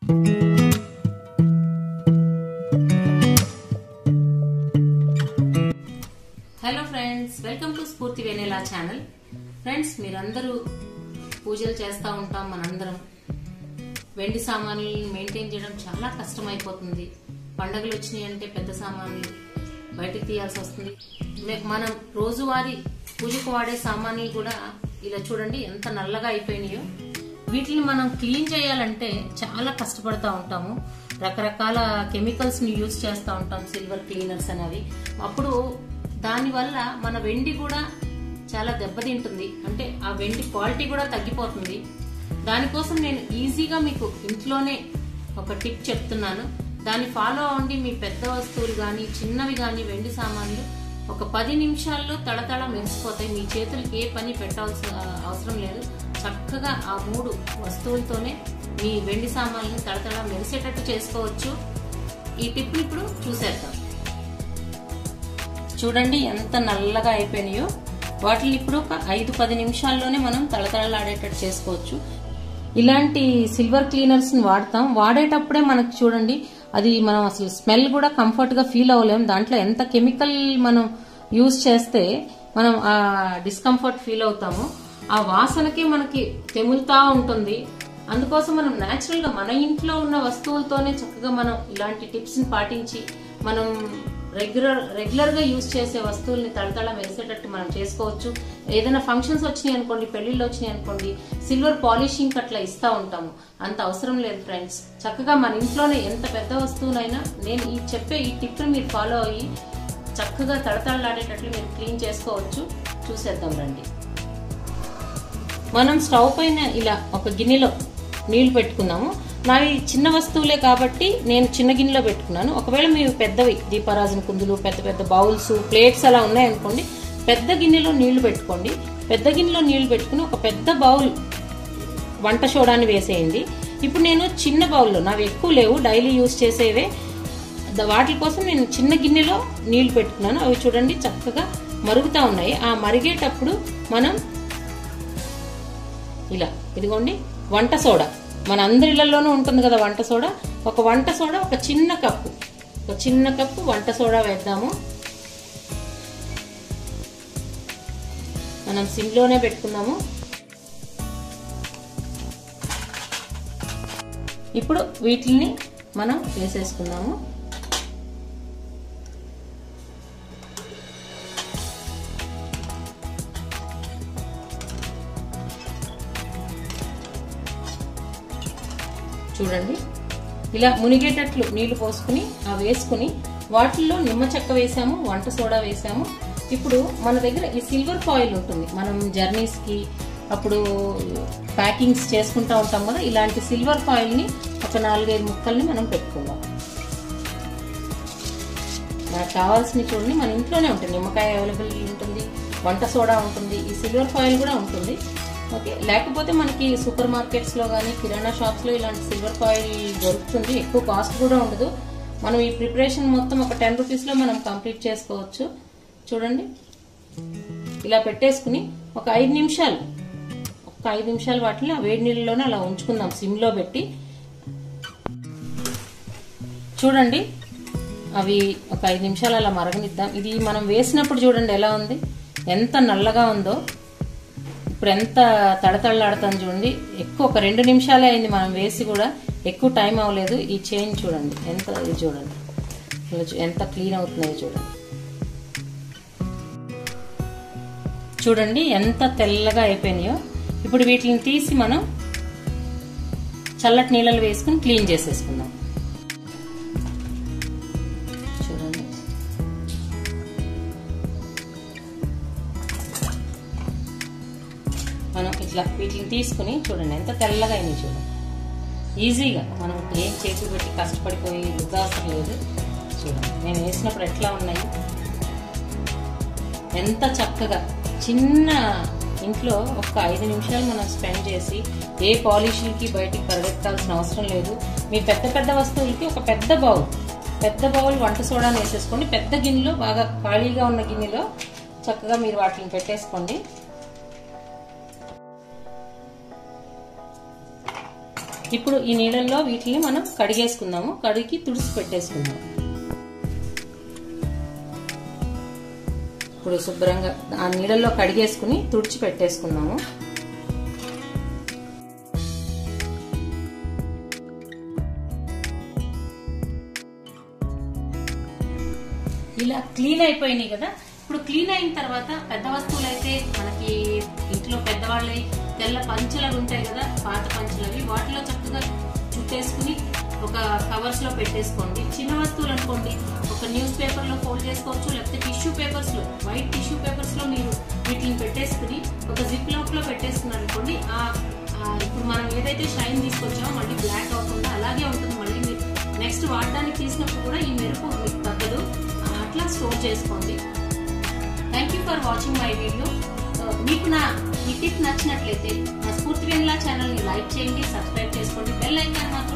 hello friends welcome to స్ఫూర్తి వెనేలా channel friends మీరందరూ పూజలు చేస్తూ ఉంటాం మనందరం వెండి సామాన్లు మెయింటైన్ చేయడం చాలా కష్టమైపోతుంది పండగలు వచ్చినాయి అంటే పెద్ద సామాన్లు బయటకు తీయాల్సి వస్తుంది మే- మనం రోజువారీ పూజకు వాడే సామాన్లు కూడా ఇలా చూడండి ఎంత నల్లగా అయిపోయినాయో వీటిని మనం క్లీన్ చేయాలంటే చాలా కష్టపడతా ఉంటాము రకరకాల కెమికల్స్ ని యూజ్ చేస్తూ ఉంటాం సిల్వర్ క్లీనర్స్ అనేవి అప్పుడు దానివల్ల మన వెండి కూడా చాలా దెబ్బతింటుంది అంటే ఆ వెండి క్వాలిటీ కూడా తగ్గిపోతుంది దానికోసం నేను ఈజీగా మీకు ఇంట్లోనే ఒక టిప్ చెప్తున్నాను దాన్ని ఫాలో అవ్వండి మీ పెద్ద వస్తువులు కానీ చిన్నవి కానీ వెండి సామాన్లు ఒక పది నిమిషాల్లో తడతడ మెరిసిపోతాయి మీ చేతులకి ఏ పని పెట్టాల్సిన అవసరం లేదు చక్కగా ఆ మూడు వస్తువులతోనే మీ వెండి సామాన్లను తడతడ మెరిసేటట్టు చేసుకోవచ్చు ఈ టిప్ ఇప్పుడు చూసేద్దాం చూడండి ఎంత నల్లగా అయిపోయినాయో వాటిని ఇప్పుడు ఒక ఐదు పది నిమిషాల్లోనే మనం తళతళలాడేటట్టు చేసుకోవచ్చు ఇలాంటి సిల్వర్ క్లీనర్స్ ని వాడతాం వాడేటప్పుడే మనకు చూడండి అది మనం అసలు స్మెల్ కూడా కంఫర్ట్ గా ఫీల్ అవ్వలేం దాంట్లో ఎంత కెమికల్ మనం యూజ్ చేస్తే మనం ఆ డిస్కంఫర్ట్ ఫీల్ అవుతాము ఆ వాసనకి మనకి తెములుతా ఉంటుంది అందుకోసం మనం న్యాచురల్ గా మన ఇంట్లో ఉన్న వస్తువులతోనే చక్కగా మనం ఇలాంటి టిప్స్ ని పాటించి మనం రెగ్యులర్ రెగ్యులర్ గా యూజ్ చేసే వస్తువుల్ని తడతళ మెరిసేటట్టు మనం చేసుకోవచ్చు ఏదైనా ఫంక్షన్స్ వచ్చినాయి అనుకోండి పెళ్లిళ్ళు వచ్చినాయి అనుకోండి సిల్వర్ పాలిషింగ్ అట్లా ఇస్తా ఉంటాము అంత అవసరం లేదు ఫ్రెండ్స్ చక్కగా మన ఇంట్లోనే ఎంత పెద్ద వస్తువునైనా నేను ఈ చెప్పే ఈ టిప్ మీరు ఫాలో అయ్యి చక్కగా తడతళలాడేటట్లు మీరు క్లీన్ చేసుకోవచ్చు చూసేద్దాం రండి మనం స్టవ్ పైన ఇలా ఒక గిన్నెలో నీళ్లు పెట్టుకున్నాము నావి చిన్న వస్తువులే కాబట్టి నేను చిన్న గిన్నెలో పెట్టుకున్నాను ఒకవేళ మీరు పెద్దవి దీపారాజన కుందులు పెద్ద పెద్ద బౌల్స్ ప్లేట్స్ అలా ఉన్నాయనుకోండి పెద్ద గిన్నెలో నీళ్లు పెట్టుకోండి పెద్ద గిన్నెలో నీళ్లు పెట్టుకుని ఒక పెద్ద బౌల్ వంట సోడాని వేసేయండి ఇప్పుడు నేను చిన్న బౌల్లో నావి ఎక్కువ లేవు డైలీ యూస్ చేసేవే ద- వాటి కోసం నేను చిన్న గిన్నెలో నీళ్లు పెట్టుకున్నాను అవి చూడండి చక్కగా మరుగుతా ఉన్నాయి ఆ మరిగేటప్పుడు మనం ఇలా ఇదిగోండి వంట సోడా మన అందరి ఇళ్లలోనూ ఉంటుంది కదా వంట సోడా ఒక వంట సోడా ఒక చిన్న కప్పు ఒక చిన్న కప్పు వంట సోడా వేద్దాము మనం సిమ్లోనే పెట్టుకున్నాము ఇప్పుడు వీటిని మనం వేసేసుకుందాము చూడండి ఇలా మునిగేటట్లు నీళ్లు పోసుకుని ఆ వేసుకుని వాటిల్లో నిమ్మ చెక్క వేసాము వంట సోడా వేసాము ఇప్పుడు మన దగ్గర ఈ సిల్వర్ ఫాయిల్ ఉంటుంది మనం జర్నీస్ కి అప్పుడు ప్యాకింగ్స్ చేసుకుంటా ఉంటాం కదా ఇలాంటి సిల్వర్ ఫాయిల్ ని ఒక నాలుగైదు ముక్కల్ని మనం పెట్టుకుందాం మనకు కావాల్సిన చూడండి మన ఇంట్లోనే ఉంటుంది నిమ్మకాయ అవైలబుల్ ఉంటుంది వంట సోడా ఉంటుంది ఈ సిల్వర్ ఫాయిల్ కూడా ఉంటుంది ఓకే లేకపోతే మనకి సూపర్ మార్కెట్స్ లో కానీ కిరాణా షాప్స్ లో ఇలాంటి సిల్వర్ ఫాయిల్ దొరుకుతుంది ఎక్కువ కాస్ట్ కూడా ఉండదు మనం ఈ ప్రిపరేషన్ మొత్తం ఒక టెన్ రూపీస్ లో మనం కంప్లీట్ చేసుకోవచ్చు చూడండి ఇలా పెట్టేసుకుని ఒక ఐదు నిమిషాలు ఒక ఐదు నిమిషాలు వాటిని ఆ వేడి నీళ్ళలోనే అలా ఉంచుకుందాం సిమ్ లో పెట్టి చూడండి అవి ఒక ఐదు నిమిషాలు అలా మరగనిద్దాం ఇది మనం వేసినప్పుడు చూడండి ఎలా ఉంది ఎంత నల్లగా ఉందో ఇప్పుడు ఎంత తడతడలాడుతుంది చూడండి ఎక్కువ ఒక రెండు నిమిషాలే అయింది మనం వేసి కూడా ఎక్కువ టైం అవ్వలేదు ఈ చైన్ చూడండి ఎంత ఇది చూడండి ఇలా చూ- ఎంత క్లీన్ అవుతున్నాయో చూడండి చూడండి ఎంత తెల్లగా అయిపోయినాయో ఇప్పుడు వీటిని తీసి మనం చల్లటి నీళ్ళలో వేసుకుని క్లీన్ చేసేసుకుందాం చూడండి మనం ఇట్లా వీటిని తీసుకుని చూడండి ఎంత తెల్లగా అయినాయి చూడండి ఈజీగా మనం ఏం చేసి పెట్టి కష్టపడిపోయి వృద్ధావసరం లేదు చూడండి నేను వేసినప్పుడు ఎట్లా ఉన్నాయి ఎంత చక్కగా చిన్న ఇంట్లో ఒక ఐదు నిమిషాలు మనం స్పెండ్ చేసి ఏ పాలిష్లకి బయటికి పరిగెత్తాల్సిన అవసరం లేదు మీ పెద్ద పెద్ద వస్తువులకి ఒక పెద్ద బౌల్ పెద్ద బౌల్ వంట సోడాని వేసేసుకోండి పెద్ద గిన్నెలో బాగా ఖాళీగా ఉన్న గిన్నెలో చక్కగా మీరు వాటిని పెట్టేసుకోండి ఇప్పుడు ఈ నీళ్ళల్లో వీటిని మనం కడిగేసుకుందాము కడిగి తుడిసి పెట్టేసుకుందాం ఇప్పుడు శుభ్రంగా ఆ నీళ్ళల్లో కడిగేసుకుని తుడిచి పెట్టేసుకుందాము ఇలా క్లీన్ అయిపోయినాయి కదా ఇప్పుడు క్లీన్ అయిన తర్వాత పెద్ద వస్తువులు అయితే మనకి ఇంట్లో పెద్దవాళ్ళే తెల్ల పంచలు ఉంటాయి కదా పాత పంచలు అవి వాటిలో చక్కగా చుట్టేసుకుని ఒక కవర్స్ లో పెట్టేసుకోండి చిన్న వస్తువులు అనుకోండి ఒక న్యూస్ పేపర్ లో ఫోల్డ్ చేసుకోవచ్చు లేకపోతే టిష్యూ పేపర్స్ లో వైట్ టిష్యూ పేపర్స్ లో మీరు వీటిని పెట్టేసుకుని ఒక జిప్ లాక్ లో పెట్టేసుకున్నారు అనుకోండి ఆ ఇప్పుడు మనం ఏదైతే షైన్ తీసుకొచ్చామో మళ్ళీ బ్లాక్ అవ్వకుండా అలాగే ఉంటుంది మళ్ళీ మీరు నెక్స్ట్ వాడడానికి తీసినప్పుడు కూడా ఈ మెరుపు మీకు తగ్గదు అట్లా స్టోర్ చేసుకోండి thank you for watching my video మీకు నా ఈ టిప్ నచ్చినట్లయితే నా స్ఫూర్తి వెన్లా ఛానల్ని లైక్ చేయండి సబ్స్క్రైబ్ చేసుకోండి బెల్ ఐకాన్ మాత్రం